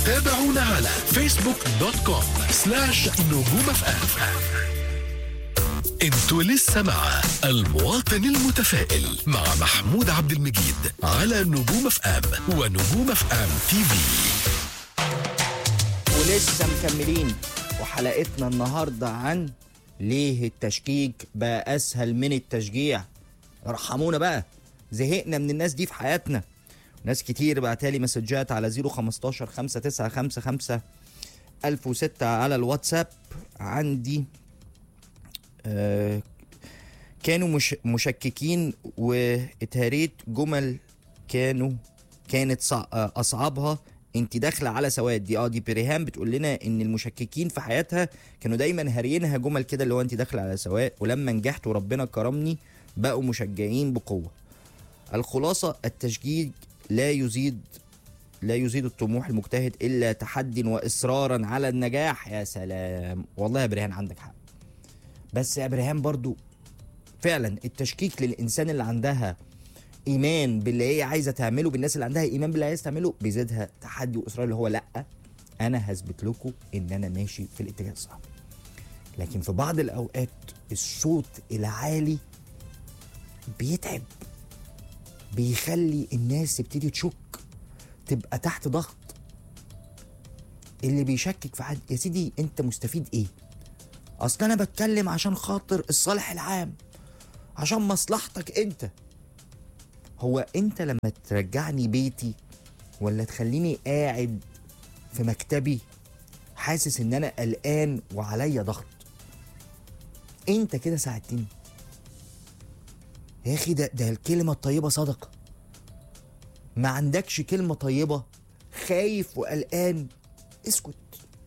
تابعونا على فيسبوك دوت كوم سلاش نجوم اف ام انتوا لسه مع المواطن المتفائل مع محمود عبد المجيد على نجوم اف ام ونجوم اف ام تي في ولسه مكملين وحلقتنا النهارده عن ليه التشكيك بقى اسهل من التشجيع ارحمونا بقى زهقنا من الناس دي في حياتنا ناس كتير بعتالي مسجات على 015 5955 1006 على الواتساب عندي آه كانوا مش مشككين واتهريت جمل كانوا كانت صع... آه، اصعبها انت داخله على سواد دي اه دي بريهام بتقول لنا ان المشككين في حياتها كانوا دايما هاريينها جمل كده اللي هو انت داخله على سواد ولما نجحت وربنا كرمني بقوا مشجعين بقوه الخلاصه التشجيع لا يزيد لا يزيد الطموح المجتهد الا تحدي واصرارا على النجاح يا سلام والله يا بريهان عندك حق بس يا بريهان برضو فعلا التشكيك للانسان اللي عندها ايمان باللي هي عايزه تعمله بالناس اللي عندها ايمان باللي عايزه تعمله بيزيدها تحدي واصرار اللي هو لا انا هثبت لكم ان انا ماشي في الاتجاه الصح لكن في بعض الاوقات الصوت العالي بيتعب بيخلي الناس تبتدي تشك تبقى تحت ضغط اللي بيشكك في حد يا سيدي انت مستفيد ايه اصل انا بتكلم عشان خاطر الصالح العام عشان مصلحتك انت هو انت لما ترجعني بيتي ولا تخليني قاعد في مكتبي حاسس ان انا قلقان وعليا ضغط انت كده ساعدتني يا اخي ده ده الكلمه الطيبه صدقه ما عندكش كلمه طيبه خايف وقلقان اسكت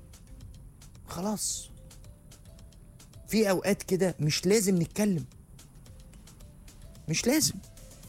خلاص في اوقات كده مش لازم نتكلم مش لازم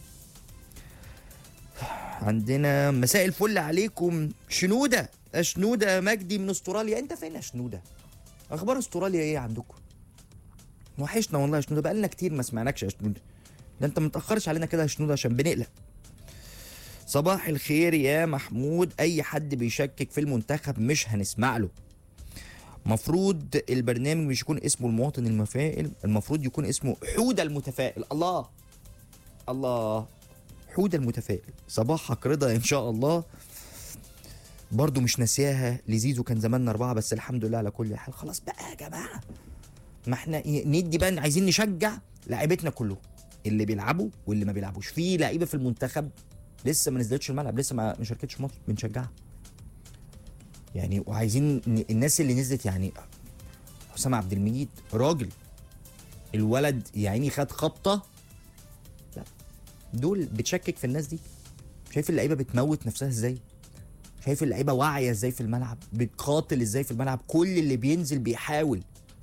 عندنا مساء الفل عليكم شنودة يا شنودة مجدي من استراليا انت فين يا شنودة اخبار استراليا ايه عندكم وحشنا والله يا شنودة بقالنا كتير ما سمعناكش يا شنودة ده انت متأخرش علينا كده يا شنودة عشان بنقلق صباح الخير يا محمود اي حد بيشكك في المنتخب مش هنسمع له مفروض البرنامج مش يكون اسمه المواطن المتفائل المفروض يكون اسمه حودة المتفائل الله الله حودة المتفائل صباحك رضا ان شاء الله برضو مش ناسياها لزيزو كان زماننا اربعه بس الحمد لله على كل حال خلاص بقى يا جماعه ما احنا ي- ندي بقى عايزين نشجع لاعيبتنا كلهم اللي بيلعبوا واللي ما بيلعبوش في لعيبه في المنتخب لسه ما نزلتش الملعب لسه ما ما شاركتش في ماتش بنشجعها يعني وعايزين ن- الناس اللي نزلت يعني حسام عبد المجيد راجل الولد يا عيني خد خبطه لا دول بتشكك في الناس دي شايف اللعيبه بتموت نفسها ازاي شايف اللعيبه واعيه ازاي في الملعب بتقاتل ازاي في الملعب كل اللي بينزل بيحاول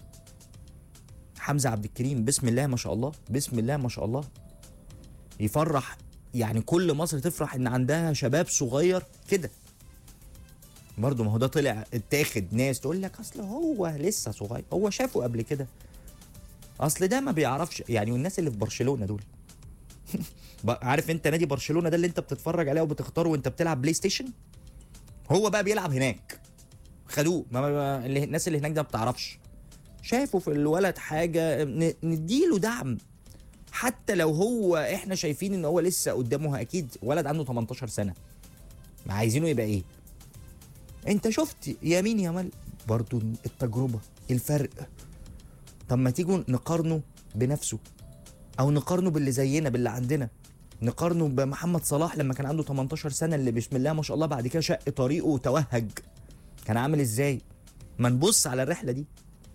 حمزه عبد الكريم بسم الله ما شاء الله بسم الله ما شاء الله يفرح يعني كل مصر تفرح ان عندها شباب صغير كده برضه ما هو ده طلع اتاخد ناس تقول لك اصل هو لسه صغير هو شافه قبل كده اصل ده ما بيعرفش يعني والناس اللي في برشلونه دول بقى- عارف انت نادي برشلونه ده اللي انت بتتفرج عليه وبتختاره وانت بتلعب بلاي ستيشن هو بقى بيلعب هناك خدوه ما ما اللي الناس اللي هناك ده ما بتعرفش شافوا في الولد حاجه ن- نديله دعم حتى لو هو احنا شايفين ان هو لسه قدامه اكيد ولد عنده 18 سنه ما عايزينه يبقى ايه انت شفت يمين يا مال برضو التجربه الفرق طب ما تيجوا نقارنه بنفسه او نقارنه باللي زينا باللي عندنا نقارنه بمحمد صلاح لما كان عنده 18 سنه اللي بسم الله ما شاء الله بعد كده شق طريقه وتوهج كان عامل ازاي ما نبص على الرحله دي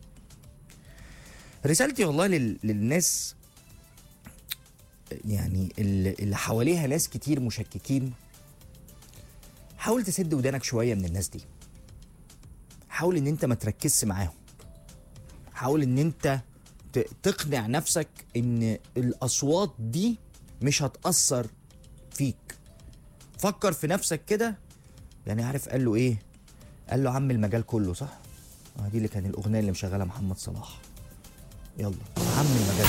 رسالتي والله لل... للناس يعني اللي اللي حواليها ناس كتير مشككين حاول تسد ودانك شويه من الناس دي حاول ان انت ما تركزش معاهم حاول ان انت ت- تقنع نفسك ان الاصوات دي مش هتاثر فيك فكر في نفسك كده يعني عارف قال له ايه قال له عم المجال كله صح آه دي اللي كان الاغنيه اللي مشغلها محمد صلاح يلا عم المجال